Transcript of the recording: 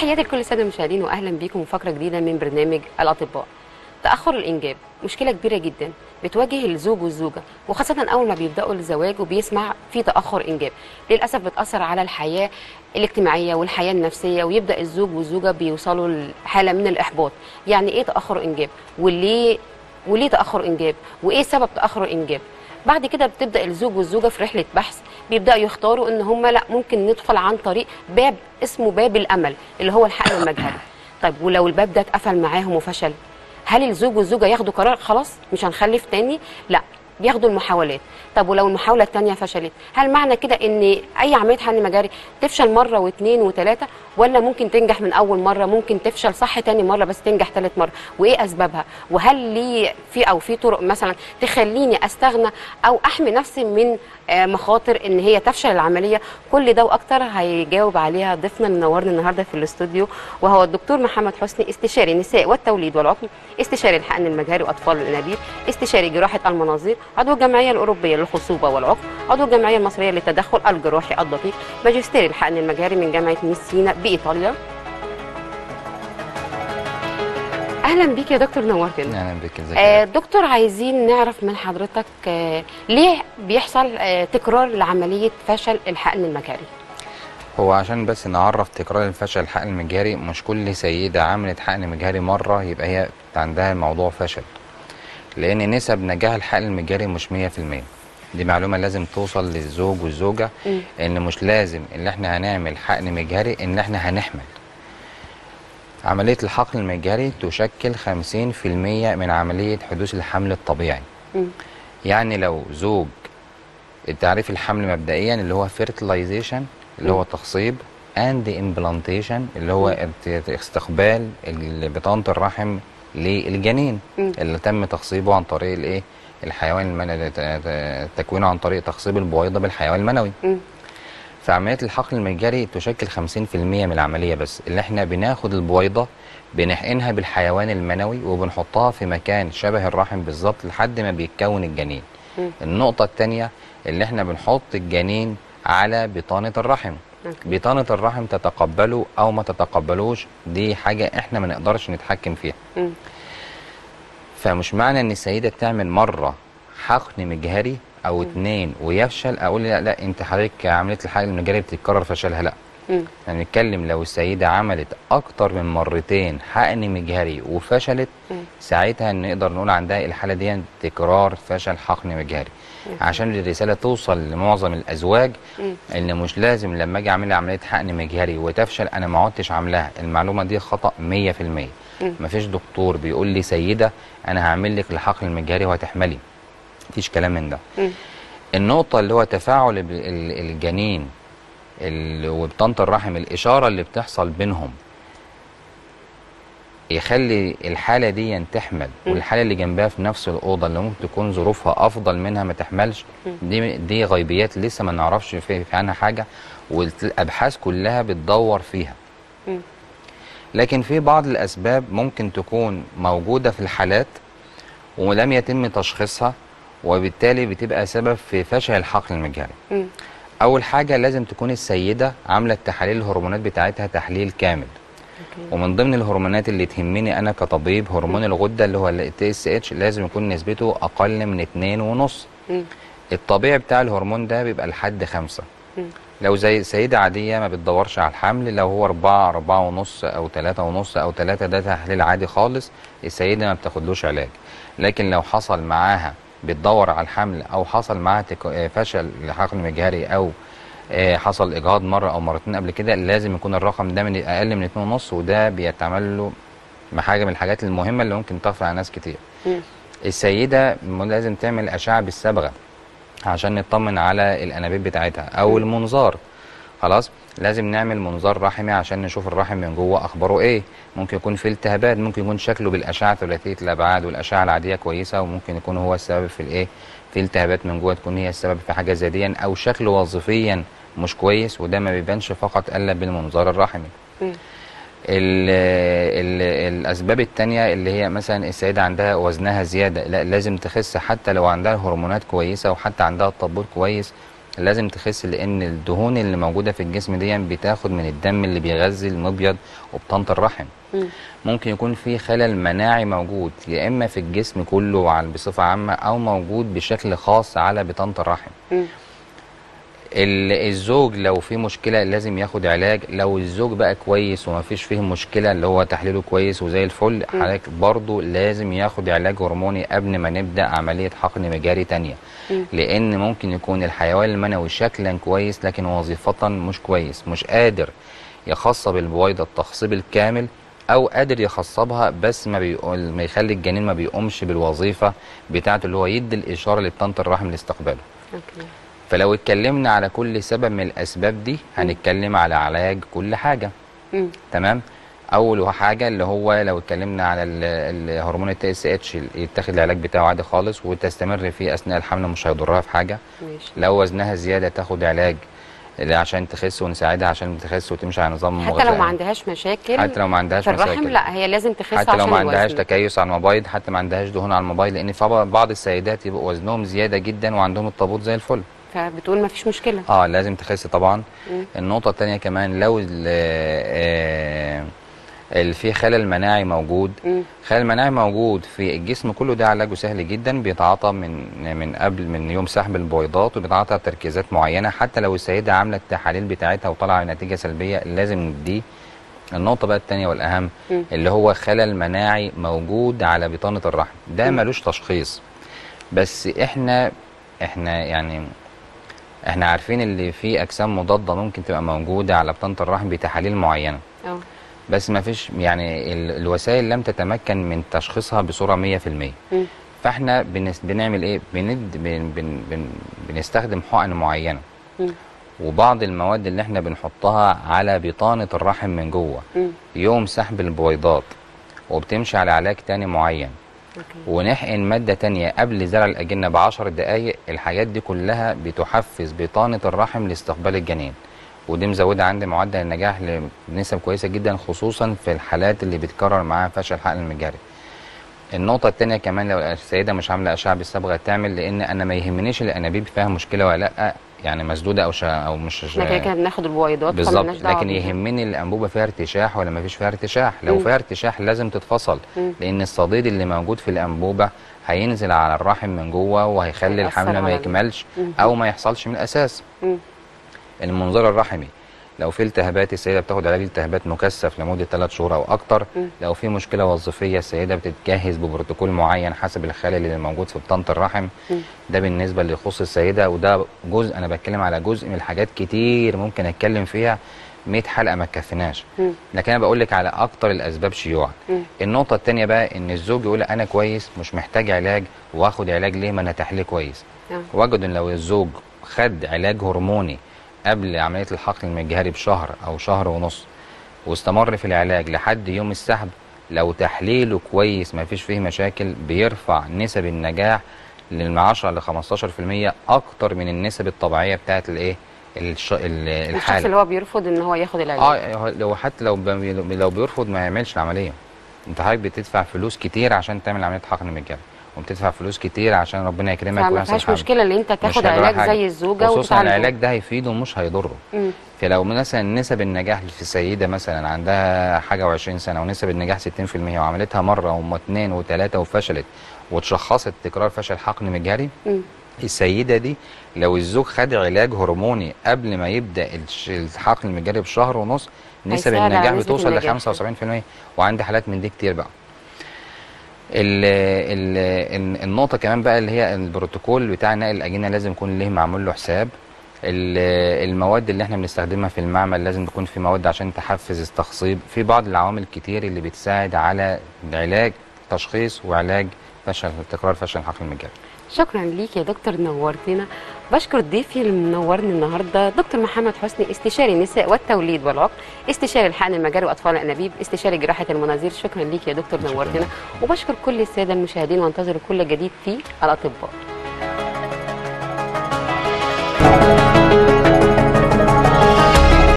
تحياتي لكل الساده المشاهدين واهلا بيكم وفقره جديده من برنامج الاطباء تاخر الانجاب مشكله كبيره جدا بتواجه الزوج والزوجه وخاصه اول ما بيبداوا الزواج وبيسمع في تاخر انجاب للاسف بتاثر على الحياه الاجتماعيه والحياه النفسيه ويبدا الزوج والزوجه بيوصلوا لحاله من الاحباط يعني ايه تاخر انجاب وليه وليه تاخر انجاب وايه سبب تاخر الانجاب بعد كده بتبدا الزوج والزوجه في رحله بحث بيبداوا يختاروا ان هم لا ممكن ندخل عن طريق باب اسمه باب الامل اللي هو الحقن المجهري طيب ولو الباب ده اتقفل معاهم وفشل هل الزوج والزوجه ياخدوا قرار خلاص مش هنخلف تاني لا بياخدوا المحاولات طب ولو المحاوله الثانيه فشلت هل معنى كده ان اي عمليه حقن مجاري تفشل مره واثنين وثلاثه ولا ممكن تنجح من اول مره ممكن تفشل صح تاني مره بس تنجح ثالث مره وايه اسبابها وهل لي في او في طرق مثلا تخليني استغنى او احمي نفسي من آه، مخاطر ان هي تفشل العمليه كل ده واكتر هيجاوب عليها ضيفنا اللي منورنا النهارده في الاستوديو وهو الدكتور محمد حسني استشاري النساء والتوليد والعقم استشاري الحقن المجهري واطفال الانابيب استشاري جراحه المناظير عضو الجمعيه الاوروبيه للخصوبه والعقم عضو الجمعيه المصريه للتدخل الجراحي الدقيق ماجستير الحقن المجهري من جامعه ميسينا بايطاليا اهلا بيك يا دكتور نورتنا اهلا بك ازيك آه يا دكتور عايزين نعرف من حضرتك آه ليه بيحصل آه تكرار لعمليه فشل الحقن المجهري هو عشان بس نعرف تكرار الفشل الحقن المجهري مش كل سيدة عملت حقن مجهري مرة يبقى هي عندها الموضوع فشل لأن نسب نجاح الحقن المجهري مش 100% دي معلومة لازم توصل للزوج والزوجة مم. إن مش لازم اللي احنا هنعمل حقن مجهري إن احنا هنحمل عملية الحقن المجهري تشكل 50% من عملية حدوث الحمل الطبيعي مم. يعني لو زوج التعريف الحمل مبدئيا اللي هو fertilization اللي هو تخصيب and implantation اللي هو ارت- استقبال ال- بطانة الرحم للجنين مم. اللي تم تخصيبه عن طريق الايه الحيوان المنوي تكوينه عن طريق تخصيب البويضة بالحيوان المنوي مم. فعملية الحقن المجاري تشكل 50% من العملية بس اللي احنا بناخد البويضة بنحقنها بالحيوان المنوي وبنحطها في مكان شبه الرحم بالظبط لحد ما بيتكون الجنين مم. النقطة التانية اللي احنا بنحط الجنين على بطانة الرحم أوكي. بطانة الرحم تتقبله أو ما تتقبلوش دي حاجة احنا ما نقدرش نتحكم فيها مم. فمش معنى ان السيدة بتعمل مرة حقن مجهري او اتنين ويفشل اقول لا لا انت حضرتك عمليه الحقن المجهري بتتكرر فشلها لا مم. يعني نتكلم لو السيدة عملت أكتر من مرتين حقن مجهري وفشلت مم. ساعتها نقدر نقول عندها الحالة دي تكرار فشل حقن مجهري عشان الرسالة توصل لمعظم الأزواج مم. إن مش لازم لما أجي أعمل عملية حقن مجهري وتفشل أنا ما عدتش عاملاها المعلومة دي خطأ 100% مم. مفيش دكتور بيقول لي سيدة أنا هعمل لك الحقن المجهري وهتحملي مفيش كلام من ده مم. النقطة اللي هو تفاعل ال- ال- الجنين ال- وبطانة الرحم الإشارة اللي بتحصل بينهم يخلي الحالة دي تحمل مم. والحالة اللي جنبها في نفس الأوضة اللي ممكن تكون ظروفها أفضل منها ما تحملش دي دي غيبيات لسه ما نعرفش في, في عنها حاجة والأبحاث كلها بتدور فيها مم. لكن في بعض الأسباب ممكن تكون موجودة في الحالات ولم يتم تشخيصها وبالتالي بتبقى سبب في فشل الحقن المجهري مم. اول حاجه لازم تكون السيده عامله تحاليل الهرمونات بتاعتها تحليل كامل أوكي. ومن ضمن الهرمونات اللي تهمني انا كطبيب هرمون الغده اللي هو التي اس اتش لازم يكون نسبته اقل من اتنين ونص مم. الطبيعي بتاع الهرمون ده بيبقى لحد خمسة مم. لو زي سيدة عادية ما بتدورش على الحمل لو هو أربعة أربعة ونص أو تلاتة ونص أو تلاتة ده تحليل عادي خالص السيدة ما بتاخدلوش علاج لكن لو حصل معاها بتدور على الحمل أو حصل معاها تك- آه، فشل لحقن مجهري أو آه، حصل إجهاض مرة أو مرتين قبل كده لازم يكون الرقم ده من أقل من اتنين ونص وده بيتعمل له حاجة من الحاجات المهمة اللي ممكن تخفى على ناس كتير مم. السيدة م- لازم تعمل أشعة بالصبغة عشان نطمن على الأنابيب بتاعتها أو المنظار خلاص لازم نعمل منظار رحمي عشان نشوف الرحم من جوه أخباره إيه ممكن يكون في التهابات ممكن يكون شكله بالأشعة ثلاثية الأبعاد والأشعة العادية كويسة وممكن يكون هو السبب في الإيه في التهابات من جوه تكون هي السبب في حاجة زي دي أو شكله وظيفيا مش كويس وده ما بيبانش فقط إلا بالمنظار الرحمي مم. ال ال الاسباب التانية اللي هي مثلا السيده عندها وزنها زياده لا لازم تخس حتى لو عندها هرمونات كويسه وحتى عندها الطبول كويس لازم تخس لان الدهون اللي موجوده في الجسم دي بتاخد من الدم اللي بيغذي المبيض وبطانه الرحم مم. ممكن يكون في خلل مناعي موجود يا اما في الجسم كله وعلى بصفه عامه او موجود بشكل خاص على بطانه الرحم مم. ال- الزوج لو في مشكله لازم ياخد علاج لو الزوج بقى كويس وما فيش فيه مشكله اللي هو تحليله كويس وزي الفل حضرتك برضه لازم ياخد علاج هرموني قبل ما نبدا عمليه حقن مجاري تانية مم. لان ممكن يكون الحيوان المنوي شكلا كويس لكن وظيفه مش كويس مش قادر يخصب البويضه التخصيب الكامل او قادر يخصبها بس ما بيقول ما يخلي الجنين ما بيقومش بالوظيفه بتاعته اللي هو يدي الاشاره لبطانه الرحم لاستقباله اوكي فلو اتكلمنا على كل سبب من الاسباب دي هنتكلم على علاج كل حاجه مم. تمام اول حاجه اللي هو لو اتكلمنا على ال- الهرمون التي اس اتش يتاخد العلاج بتاعه عادي خالص وتستمر فيه اثناء الحمل مش هيضرها في حاجه ماشي لو وزنها زياده تاخد علاج اللي عشان تخس ونساعدها عشان تخس وتمشي على نظام حتى لو غذائي. ما عندهاش مشاكل حتى لو ما عندهاش في الرحم مشاكل لا هي لازم تخس حتى عشان لو ما عندهاش الوزن. تكيس على الموبايل حتى ما عندهاش دهون على الموبايل لان في بعض السيدات يبقى وزنهم زياده جدا وعندهم الطابوت زي الفل فبتقول ما فيش مشكله اه لازم تخس طبعا مم. النقطة التانية كمان لو ال- آه، ال- في خلل مناعي موجود مم. خلل مناعي موجود في الجسم كله ده علاجه سهل جدا بيتعاطى من من قبل من يوم سحب البويضات وبيتعاطى تركيزات معينة حتى لو السيدة عاملة التحاليل بتاعتها وطلع نتيجة سلبية لازم نديه النقطة بقى التانية والأهم مم. اللي هو خلل مناعي موجود على بطانة الرحم ده مم. ملوش تشخيص بس احنا احنا يعني احنا عارفين اللي في اجسام مضاده ممكن تبقى موجوده على بطانه الرحم بتحاليل معينه اه بس ما فيش يعني ال- الوسائل لم تتمكن من تشخيصها بصوره 100% مم. فاحنا بنس بنعمل ايه بند بن بن بن بنستخدم حقن معينه مم. وبعض المواد اللي احنا بنحطها على بطانه الرحم من جوه مم. يوم سحب البويضات وبتمشي على علاج تاني معين اوكي ونحقن مادة تانية قبل زرع الأجنة بعشر دقايق الحاجات دي كلها بتحفز بطانة الرحم لاستقبال الجنين ودي مزودة عندي معدل النجاح بنسب كويسة جدا خصوصا في الحالات اللي بتكرر معاها فشل حقن المجاري النقطة التانية كمان لو السيدة مش عاملة أشعة بالصبغة تعمل لأن أنا ما يهمنيش الأنابيب فيها مشكلة ولا لأ يعني مسدودة أو شا أو مش احنا كده كده بناخد البويضات بالظبط فمالناش دعوة لكن بيها. يهمني الانبوبه فيها ارتشاح ولا ما فيش فيها ارتشاح لو مم. فيها ارتشاح لازم تتفصل مم. لان الصديد اللي موجود في الانبوبه هينزل على الرحم من جوه وهيخلي هيأثر الحمل ما على- يكملش مم. او ما يحصلش من الاساس مم. المنظار الرحمي لو في التهابات السيده بتاخد علاج التهابات مكثف لمده 3 شهور او اكتر مم. لو في مشكله وظيفيه السيده بتتجهز ببروتوكول معين حسب الخلل اللي موجود في بطانه الرحم مم. ده بالنسبه اللي يخص السيده وده جزء انا بتكلم على جزء من الحاجات كتير ممكن اتكلم فيها 100 حلقه ما تكفيناش مم. لكن انا بقول لك على اكتر الاسباب شيوعا مم. النقطه الثانيه بقى ان الزوج يقول انا كويس مش محتاج علاج واخد علاج ليه ما انا تحليه كويس آه. وجد ان لو الزوج خد علاج هرموني قبل عمليه الحقن المجهري بشهر او شهر ونص واستمر في العلاج لحد يوم السحب لو تحليله كويس ما فيش فيه مشاكل بيرفع نسب النجاح من 10 ل 15% اكتر من النسب الطبيعيه بتاعت الايه الش... ال- الشخص الحاله اللي هو بيرفض ان هو ياخد العلاج اه هو- لو حتى لو ب... لو بيرفض ما يعملش العمليه انت حضرتك بتدفع فلوس كتير عشان تعمل عمليه حقن مجهري وبتدفع فلوس كتير عشان ربنا يكرمك فما ويحصل فيهاش حمل. مشكله ان انت مش تاخد هيجرى علاج حاجة. زي الزوجه خصوصا وتتعالجه العلاج ده هيفيده مش هيضره مم. فلو مثلا نسب النجاح في سيده مثلا عندها حاجه و20 سنه ونسب النجاح 60% وعملتها مره وام اتنين وتلاته وفشلت واتشخصت تكرار فشل حقن مجهري مم. السيده دي لو الزوج خد علاج هرموني قبل ما يبدا الش- الحقن المجهري بشهر ونص نسب هيساعد على النجاح نسبة بتوصل ل النجاح. 75% وعندي حالات من دي كتير بقى ال ال ال- النقطة كمان بقى اللي هي البروتوكول بتاع نقل الأجنة لازم يكون ليه معمول له حساب ال- المواد اللي احنا بنستخدمها في المعمل لازم تكون في مواد عشان تحفز التخصيب في بعض العوامل الكتير اللي بتساعد على علاج تشخيص وعلاج فشل تكرار فشل الحقن المجهري شكرا ليك يا دكتور نورتنا بشكر ضيفي اللي منورني النهارده دكتور محمد حسني استشاري النساء والتوليد والعقم استشاري الحقن المجاري واطفال الانابيب استشاري جراحه المناظير شكرا ليك يا دكتور شكراً. نورتنا وبشكر كل الساده المشاهدين وانتظروا كل جديد في الاطباء